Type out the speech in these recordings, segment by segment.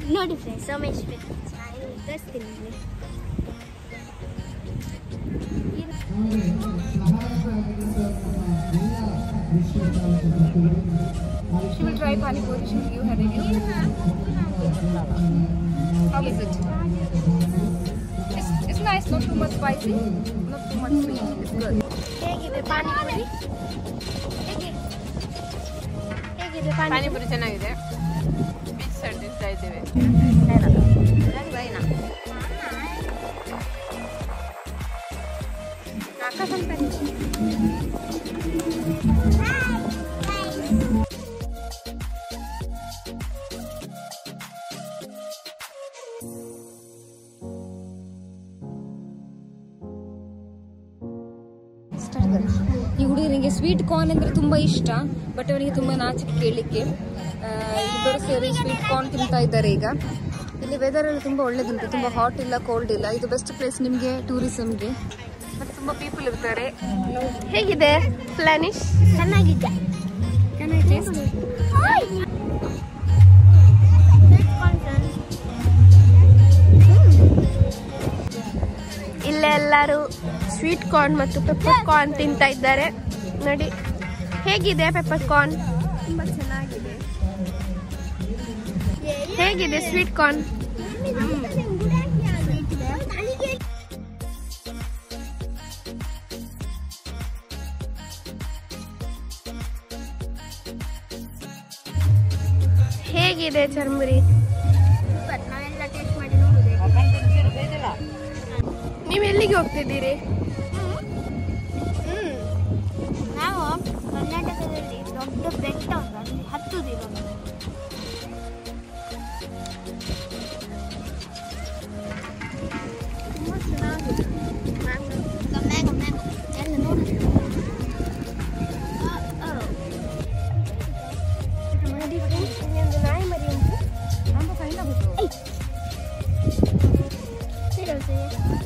ನೋಡಿ ಫ್ರೆಂಡ್ಸ್ ಸೋಮೇಶ್ ನಾನು ತೋರಿಸ್ತೀನಿ ನಿಮಗೆ She will try pani puri. She will give her review. How is it? It's, it's nice. Not too much spicy. Not too much sweet. It's good. ಹೇಗಿದೆ ಪಾನಿಪುರಿ ಹೇಗೆ ಹೇಗಿದೆ ಪಾನಿಪುರಿ ಪಾನಿಪುರಿ ಚೆನ್ನಾಗಿದೆ beach side ತಿಂತಾ ಇದ್ದೇವೆ ಈ ಹುಡುಗನಿಗೆ ಸ್ವೀಟ್ ಕಾರ್ನ್ ಅಂದ್ರೆ ತುಂಬಾ ಇಷ್ಟ ಬಟ್ ಅವನಿಗೆ ತುಂಬಾ ನಾಚಿಕೆ ಕೇಳಲಿಕ್ಕೆ ಆ, ಇಬ್ಬರು ಸೇರಿ ಸ್ವೀಟ್ ಕಾರ್ನ್ ತಿಂತಾ ಇದ್ದಾರೆ ಈಗ ಇಲ್ಲಿ ವೆದರ್ ಎಲ್ಲ ತುಂಬಾ ಒಳ್ಳೇದುಂಟು ತುಂಬಾ ಹಾಟ್ ಇಲ್ಲ ಕೋಲ್ಡ್ ಇಲ್ಲ ಇದು ಬೆಸ್ಟ್ ಪ್ಲೇಸ್ ನಿಮಗೆ ಟೂರಿಸಮ್ಗೆ ಮತ್ತೆ ತುಂಬಾ ಪೀಪಲ್ ಇರ್ತಾರೆ ಹೇಗಿದೆ ಪ್ಲಾನಿಶ್ ಚೆನ್ನಾಗಿದೆ ಇಲ್ಲೇ ಎಲ್ಲರೂ ಸ್ವೀಟ್ ಕಾರ್ನ್ ಮತ್ತು ಪೆಪ್ಪರ್ ಕಾರ್ನ್ ತಿಂತಾ ಇದ್ದಾರೆ ನೋಡಿ ಹೇಗಿದೆ ಪೆಪ್ಪರ್ ಕಾರ್ನ್ ತುಂಬಾ ಚೆನ್ನಾಗಿದೆ ಹೇಗಿದೆ ಸ್ವೀಟ್ ಕಾರ್ನ್ ಹೇಗಿದೆ ಚರ್ಮುರಿ ನೀವು ಎಲ್ಲಿಗೆ ಹೋಗ್ತಿದ್ದೀರಿ ನಾವು ಕರ್ನಾಟಕದಲ್ಲಿ ದೊಡ್ಡ ಬೆಟ್ಟ ಉಂಟು ಅಲ್ಲಿ ಹತ್ತುದಿಲ್ಲ ತುಂಬಾ ಚೆನ್ನಾಗಿದೆ ಮ್ಯಾಂಗೋ ಮ್ಯಾಂಗೋ ಎಲ್ಲ ನೋಡಿ ನೋಡಿ friends, ಇಲ್ಲಿ ಒಂದು ನಾಯಿ ಮರಿ ಉಂಟು Seriously?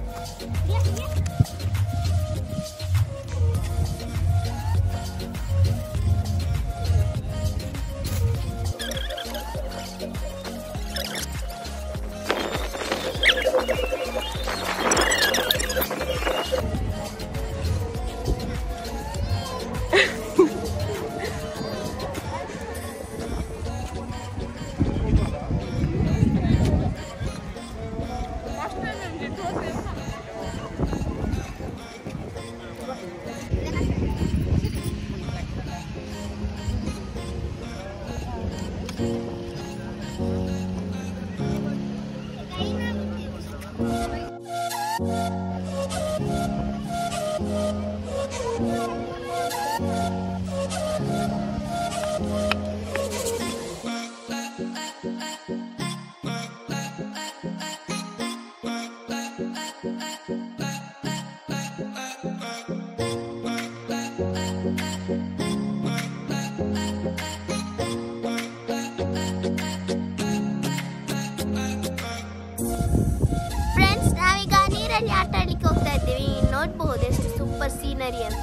ಫ್ರೆಂಡ್ಸ್ ನಾವೀಗ ನೀರಲ್ಲಿ ಆಟ ಆಡ್ಲಿಕ್ಕೆ ಹೋಗ್ತಾ ಇದ್ದೀವಿ ನೋಡ್ಬಹುದು ಎಷ್ಟು ಸೂಪರ್ ಸೀನರಿ ಅಂತ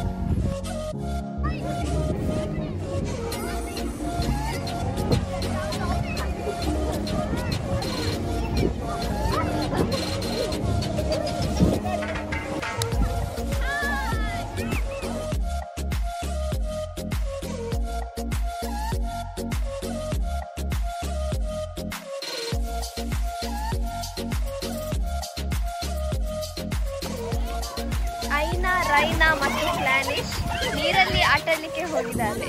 ಐನಾ ರೈನಾ ಮತ್ತು ಪ್ಲಾನಿಶ್ ನೀರಲ್ಲಿ ಆಟಾಡ್ಲಿಕ್ಕೆ ಹೋಗಿದ್ದಾರೆ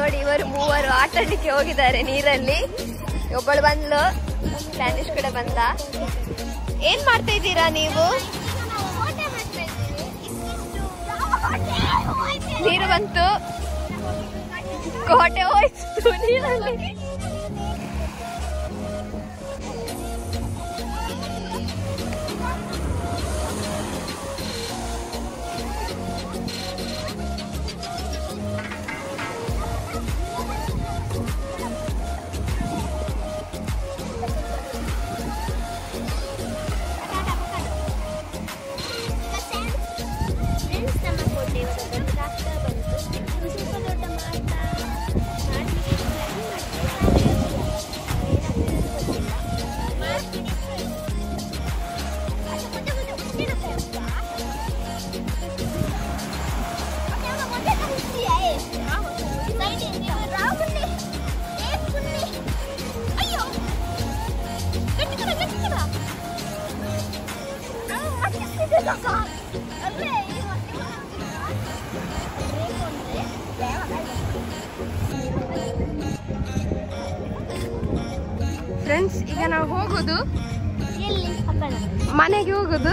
ನೋಡಿ ಇವರು ಮೂವರು ಆಟ ಆಡ್ಲಿಕ್ಕೆ ಹೋಗಿದ್ದಾರೆ ನೀರಲ್ಲಿ ಒಬ್ಬಳು ಬಂದ್ಲು ಸ್ಪ್ಯಾನಿಷ್ ಕೂಡ ಬಂದ ಏನ್ ಮಾಡ್ತಾ ಇದ್ದೀರಾ ನೀವು ನೀರು ಬಂತು ಕೋಟೆ ಹೋಯ್ತು ನೀರಲ್ಲಿ ಫ್ರೆಂಡ್ಸ್ ನಮ್ಮ ಕೋಟೆ ಇವಾಗ ದೊಡ್ಡದಾಗ್ತಾ ಬಂತು ಇನ್ನು ಸ್ವಲ್ಪ ದೊಡ್ಡ ಮಾಡ್ತಾ ಮಾಡ್ಲಿಕ್ಕೆ plan ಮಾಡ್ತೀವಿ. ಏನಾಗ್ತದೆ ಅಂತ ಗೊತ್ತಿಲ್ಲ. ಮಾಡ್ತೀನಿ. ಅದು ಮುಂದೆ ಮುಂದೆ ಮುಂದೆ ಹೋಗ್ತಾ? ಮತ್ತೆ ಅವನು ಮುಂದೆ ಕಳಿಸ್ತೀಯಾ? ಏ, side ಇಂದ ರಾಹುಲಿ. ಏ, ಪುಲ್ಲಿ. ಅಯ್ಯೋ ಗಟ್ಟಿ ಕಡ ಗಟ್ಟಿ ಕಡ ಫ್ರೆಂಡ್ಸ್ ಈಗ ನಾವು ಹೋಗುದು ಎಲ್ಲಿ ಅಪ್ಪನ ಮನೆಗೆ ಹೋಗುದು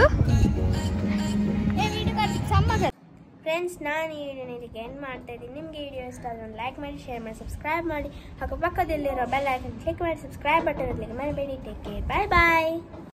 ಫ್ರೆಂಡ್ಸ್ ನಾನು ಈ ವಿಡಿಯೋನ ಇದಕ್ಕೆ ಎಂಡ್ ಮಾಡ್ತಾ ಇದ್ದೀನಿ ನಿಮಗೆ ವಿಡಿಯೋ ಇಷ್ಟ ಆದರೆ ಒಂದು ಲೈಕ್ ಮಾಡಿ ಶೇರ್ ಮಾಡಿ ಸಬ್ಸ್ಕ್ರೈಬ್ ಮಾಡಿ ಹಾಗೂ ಪಕ್ಕದಲ್ಲಿರೋ ಬೆಲ್ ಐಕನ್ ಕ್ಲಿಕ್ ಮಾಡಿ ಸಬ್ಸ್ಕ್ರೈಬ್ ಬಟನ್ ಕ್ಲಿಕ್ ಮಾಡಬೇಡಿ ಟೇಕ್ ಕೇರ್ ಬಾಯ್ ಬಾಯ್